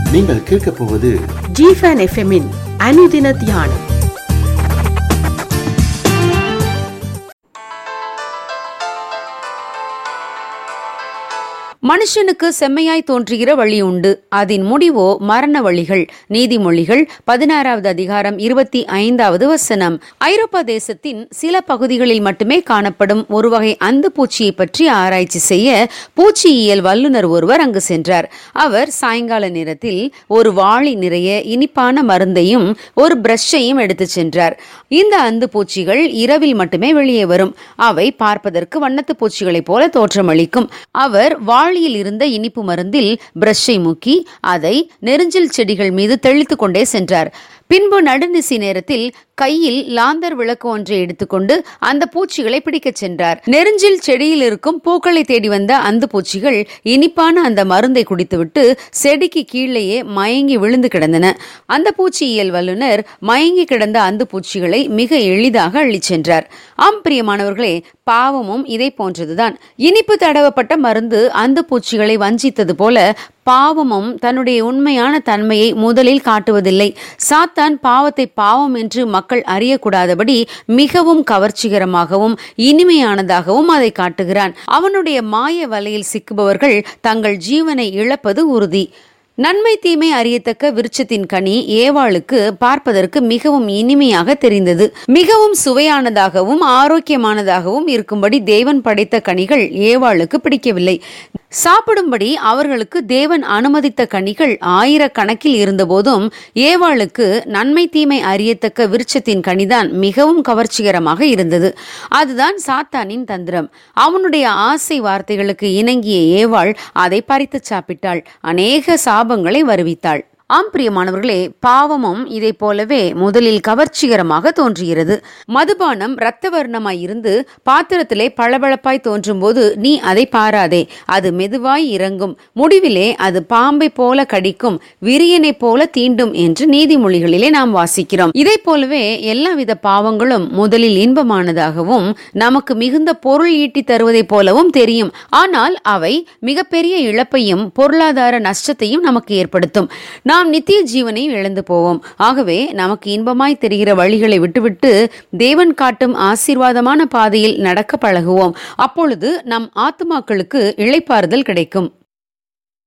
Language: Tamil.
நீங்கள் கேட்கப் போவது ஜிஃபன் எஃப்எம்மின் அனுதின தியானம் மனுஷனுக்கு செம்மையாய் தோன்றுகிற வழி உண்டு அதன் முடிவோ மரண வழிகள் நீதிமொழிகள் பதினாறாவது அதிகாரம் இருபத்தி ஐந்தாவது வசனம் ஐரோப்பா தேசத்தின் சில பகுதிகளில் மட்டுமே காணப்படும் ஒரு வகை அந்து பூச்சியை பற்றி ஆராய்ச்சி செய்ய பூச்சியியல் வல்லுநர் ஒருவர் அங்கு சென்றார் அவர் சாயங்கால நேரத்தில் ஒரு வாளி நிறைய இனிப்பான மருந்தையும் ஒரு பிரஷையும் எடுத்து சென்றார் இந்த அந்து பூச்சிகள் இரவில் மட்டுமே வெளியே வரும் அவை பார்ப்பதற்கு வண்ணத்து பூச்சிகளைப் போல தோற்றமளிக்கும் அவர் வாளியில் இருந்த இனிப்பு மருந்தில் பிரஷை முக்கி அதை நெருஞ்சில் செடிகள் மீது தெளித்துக் கொண்டே சென்றார் பின்பு நடுநிசி நேரத்தில் கையில் லாந்தர் விளக்கு ஒன்றை எடுத்துக்கொண்டு அந்த பூச்சிகளை பிடிக்கச் சென்றார் நெருஞ்சில் செடியில் இருக்கும் பூக்களை தேடி வந்த அந்த பூச்சிகள் இனிப்பான அந்த மருந்தை குடித்துவிட்டு செடிக்கு கீழேயே மயங்கி விழுந்து கிடந்தன அந்த பூச்சியியல் வல்லுநர் மயங்கி கிடந்த அந்த பூச்சிகளை மிக எளிதாக அள்ளிச் சென்றார் ஆம் பிரியமானவர்களே பாவமும் இதை போன்றதுதான் இனிப்பு தடவப்பட்ட மருந்து அந்த பூச்சிகளை வஞ்சித்தது போல பாவமும் தன்னுடைய உண்மையான தன்மையை முதலில் காட்டுவதில்லை சாத்தான் பாவத்தை பாவம் என்று மக்கள் அறியக்கூடாதபடி மிகவும் கவர்ச்சிகரமாகவும் இனிமையானதாகவும் அதை காட்டுகிறான் அவனுடைய மாய வலையில் சிக்குபவர்கள் தங்கள் ஜீவனை இழப்பது உறுதி நன்மை தீமை அறியத்தக்க விருட்சத்தின் கனி ஏவாளுக்கு பார்ப்பதற்கு மிகவும் இனிமையாக தெரிந்தது மிகவும் சுவையானதாகவும் ஆரோக்கியமானதாகவும் இருக்கும்படி தேவன் படைத்த கனிகள் ஏவாளுக்கு பிடிக்கவில்லை சாப்பிடும்படி அவர்களுக்கு தேவன் அனுமதித்த கனிகள் ஆயிரக்கணக்கில் இருந்தபோதும் ஏவாளுக்கு நன்மை தீமை அறியத்தக்க விருட்சத்தின் கனிதான் மிகவும் கவர்ச்சிகரமாக இருந்தது அதுதான் சாத்தானின் தந்திரம் அவனுடைய ஆசை வார்த்தைகளுக்கு இணங்கிய ஏவாள் அதை பறித்து சாப்பிட்டாள் அநேக சாபங்களை வருவித்தாள் ஆம் பிரியமானவர்களே பாவமும் இதை போலவே முதலில் கவர்ச்சிகரமாக தோன்றுகிறது மதுபானம் இரத்த வர்ணமாய் இருந்து பாத்திரத்திலே பளபளப்பாய் தோன்றும் போது நீ அதை பாராதே அது மெதுவாய் இறங்கும் முடிவிலே அது பாம்பை போல கடிக்கும் விரியனை போல தீண்டும் என்று நீதிமொழிகளிலே நாம் வாசிக்கிறோம் இதை போலவே எல்லாவித பாவங்களும் முதலில் இன்பமானதாகவும் நமக்கு மிகுந்த பொருள் ஈட்டி தருவதைப் போலவும் தெரியும் ஆனால் அவை மிகப்பெரிய இழப்பையும் பொருளாதார நஷ்டத்தையும் நமக்கு ஏற்படுத்தும் நாம் நித்திய ஜீவனை இழந்து போவோம் ஆகவே நமக்கு இன்பமாய் தெரிகிற வழிகளை விட்டுவிட்டு தேவன் காட்டும் ஆசீர்வாதமான பாதையில் நடக்க பழகுவோம் அப்பொழுது நம் ஆத்துமாக்களுக்கு இளைப்பாறுதல் கிடைக்கும்